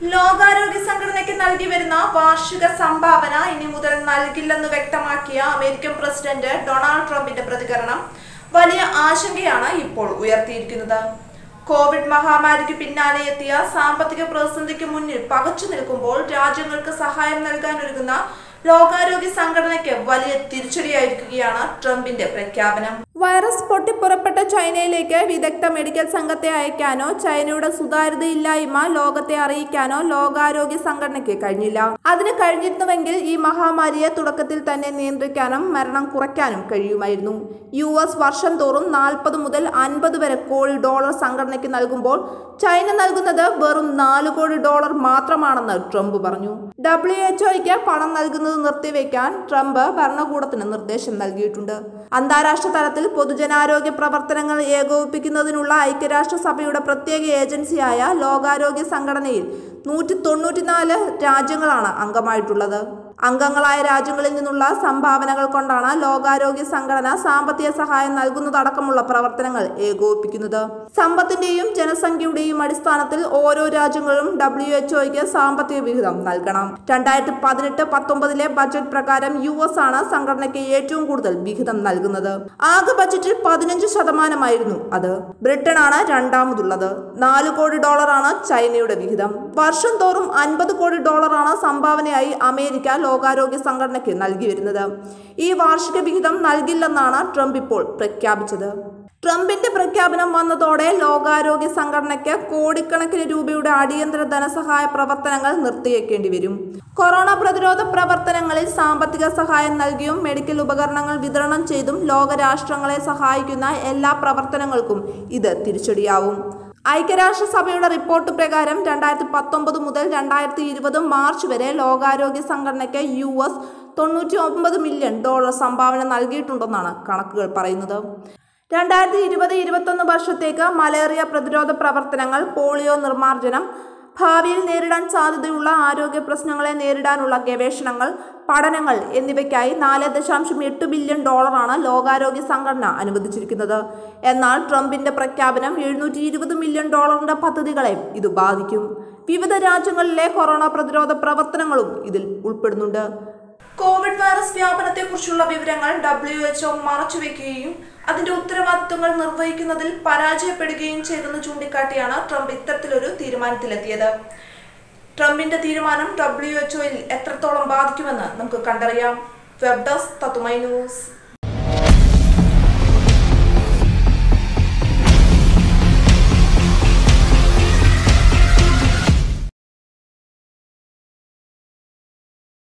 ലോകാരോഗ്യ സംഘടനയ്ക്ക് നൽകി വരുന്ന വാർഷിക സംഭാവന ഇനി മുതൽ നൽകില്ലെന്ന് വ്യക്തമാക്കിയ അമേരിക്കൻ പ്രസിഡന്റ് ഡൊണാൾഡ് ട്രംപിന്റെ പ്രതികരണം വലിയ ആശങ്കയാണ് ഇപ്പോൾ ഉയർത്തിയിരിക്കുന്നത് കോവിഡ് മഹാമാരിക്ക് പിന്നാലെ എത്തിയ സാമ്പത്തിക പ്രതിസന്ധിക്ക് മുന്നിൽ പകച്ചു നിൽക്കുമ്പോൾ രാജ്യങ്ങൾക്ക് സഹായം നൽകാനൊരുങ്ങുന്ന ലോകാരോഗ്യ സംഘടനയ്ക്ക് വലിയ തിരിച്ചടിയായിരിക്കുകയാണ് ട്രംപിന്റെ പ്രഖ്യാപനം വൈറസ് പൊട്ടിപ്പുറപ്പെട്ട ചൈനയിലേക്ക് വിദഗ്ധ മെഡിക്കൽ സംഘത്തെ അയക്കാനോ ചൈനയുടെ സുതാര്യതയില്ലായ്മ ലോകത്തെ അറിയിക്കാനോ ലോകാരോഗ്യ സംഘടനയ്ക്ക് കഴിഞ്ഞില്ല അതിന് കഴിഞ്ഞിരുന്നുവെങ്കിൽ ഈ മഹാമാരിയെ തുടക്കത്തിൽ തന്നെ നിയന്ത്രിക്കാനും മരണം കുറയ്ക്കാനും കഴിയുമായിരുന്നു യു എസ് വർഷം തോറും നാൽപ്പത് മുതൽ അൻപത് വരെ കോടി ഡോളർ സംഘടനയ്ക്ക് നൽകുമ്പോൾ ചൈന നൽകുന്നത് വെറും നാല് കോടി ഡോളർ മാത്രമാണെന്ന് ട്രംപ് പറഞ്ഞു ഡബ്ല്യു എച്ച്ഒയ്ക്ക് പണം നൽകുന്നത് നിർത്തിവെക്കാൻ ട്രംപ് ഭരണകൂടത്തിന് നിർദ്ദേശം നൽകിയിട്ടുണ്ട് അന്താരാഷ്ട്ര തലത്തിൽ പൊതുജനാരോഗ്യ പ്രവർത്തനങ്ങൾ ഏകോപിപ്പിക്കുന്നതിനുള്ള ഐക്യരാഷ്ട്രസഭയുടെ പ്രത്യേക ഏജൻസിയായ ലോകാരോഗ്യ സംഘടനയിൽ നൂറ്റി തൊണ്ണൂറ്റിനാല് രാജ്യങ്ങളാണ് അംഗമായിട്ടുള്ളത് അംഗങ്ങളായ രാജ്യങ്ങളിൽ നിന്നുള്ള സംഭാവനകൾ കൊണ്ടാണ് ലോകാരോഗ്യ സംഘടന സാമ്പത്തിക സഹായം നൽകുന്നതടക്കമുള്ള പ്രവർത്തനങ്ങൾ ഏകോപിപ്പിക്കുന്നത് സമ്പത്തിന്റെയും ജനസംഖ്യയുടെയും അടിസ്ഥാനത്തിൽ ഓരോ രാജ്യങ്ങളും ഡബ്ല്യു എച്ച്ഒയ്ക്ക് സാമ്പത്തിക വിഹിതം നൽകണം രണ്ടായിരത്തി പതിനെട്ട് പത്തൊമ്പതിലെ ബജറ്റ് പ്രകാരം യു എസ് ആണ് സംഘടനയ്ക്ക് ഏറ്റവും കൂടുതൽ വിഹിതം നൽകുന്നത് ആകെ ബജറ്റിൽ പതിനഞ്ച് ശതമാനമായിരുന്നു അത് ബ്രിട്ടനാണ് രണ്ടാമതുള്ളത് നാല് കോടി ഡോളറാണ് ചൈനയുടെ വിഹിതം വർഷം തോറും അൻപത് കോടി ഡോളറാണ് സംഭാവനയായി അമേരിക്ക ലോകാരോഗ്യ സംഘടനയ്ക്ക് നൽകി വരുന്നത് ഈ വാർഷിക വിഹിതം നൽകില്ലെന്നാണ് ട്രംപ് ഇപ്പോൾ പ്രഖ്യാപിച്ചത് ട്രംപിന്റെ പ്രഖ്യാപനം വന്നതോടെ ലോകാരോഗ്യ സംഘടനയ്ക്ക് കോടിക്കണക്കിന് രൂപയുടെ അടിയന്തര ധനസഹായ പ്രവർത്തനങ്ങൾ നിർത്തിവെക്കേണ്ടി വരും കൊറോണ പ്രതിരോധ പ്രവർത്തനങ്ങളിൽ സാമ്പത്തിക സഹായം നൽകിയും മെഡിക്കൽ ഉപകരണങ്ങൾ വിതരണം ചെയ്തും ലോകരാഷ്ട്രങ്ങളെ സഹായിക്കുന്ന എല്ലാ പ്രവർത്തനങ്ങൾക്കും ഇത് തിരിച്ചടിയാവും ഐക്യരാഷ്ട്രസഭയുടെ റിപ്പോർട്ട് പ്രകാരം രണ്ടായിരത്തി പത്തൊമ്പത് മുതൽ രണ്ടായിരത്തി ഇരുപത് മാർച്ച് വരെ ലോകാരോഗ്യ സംഘടനയ്ക്ക് യു എസ് തൊണ്ണൂറ്റി ഒമ്പത് മില്യൺ ഡോളർ സംഭാവന നൽകിയിട്ടുണ്ടെന്നാണ് കണക്കുകൾ പറയുന്നത് രണ്ടായിരത്തി ഇരുപത് ഇരുപത്തൊന്ന് വർഷത്തേക്ക് മലേറിയ പ്രതിരോധ പ്രവർത്തനങ്ങൾ പോളിയോ നിർമ്മാർജ്ജനം ഭാവിയിൽ നേരിടാൻ സാധ്യതയുള്ള ആരോഗ്യ പ്രശ്നങ്ങളെ നേരിടാനുള്ള ഗവേഷണങ്ങൾ പഠനങ്ങൾ എന്നിവയ്ക്കായി നാല് ദശാംശം എട്ട് ബില്യൺ ഡോളറാണ് ലോകാരോഗ്യ സംഘടന അനുവദിച്ചിരിക്കുന്നത് എന്നാൽ ട്രംപിന്റെ പ്രഖ്യാപനം എഴുന്നൂറ്റി ഇരുപത് മില്യൺ ഡോളറിന്റെ പദ്ധതികളെ ഇത് ബാധിക്കും വിവിധ രാജ്യങ്ങളിലെ കൊറോണ പ്രതിരോധ പ്രവർത്തനങ്ങളും ഇതിൽ ഉൾപ്പെടുന്നുണ്ട് കോവിഡ് വൈറസ് വ്യാപനത്തെക്കുറിച്ചുള്ള വിവരങ്ങൾ ഡബ്ല്യു എച്ച്ഒ മറച്ചുവെക്കുകയും അതിന്റെ ഉത്തരവാദിത്വങ്ങൾ നിർവഹിക്കുന്നതിൽ പരാജയപ്പെടുകയും ചെയ്തെന്ന് ചൂണ്ടിക്കാട്ടിയാണ് ട്രംപ് ഇത്തരത്തിലൊരു തീരുമാനത്തിലെത്തിയത് ട്രംപിന്റെ തീരുമാനം ഡബ്ല്യു എച്ച്ഒയിൽ എത്രത്തോളം ബാധിക്കുമെന്ന് നമുക്ക് കണ്ടറിയാം വെബ് ഡെസ്ക് തത്തുമൈ ന്യൂസ്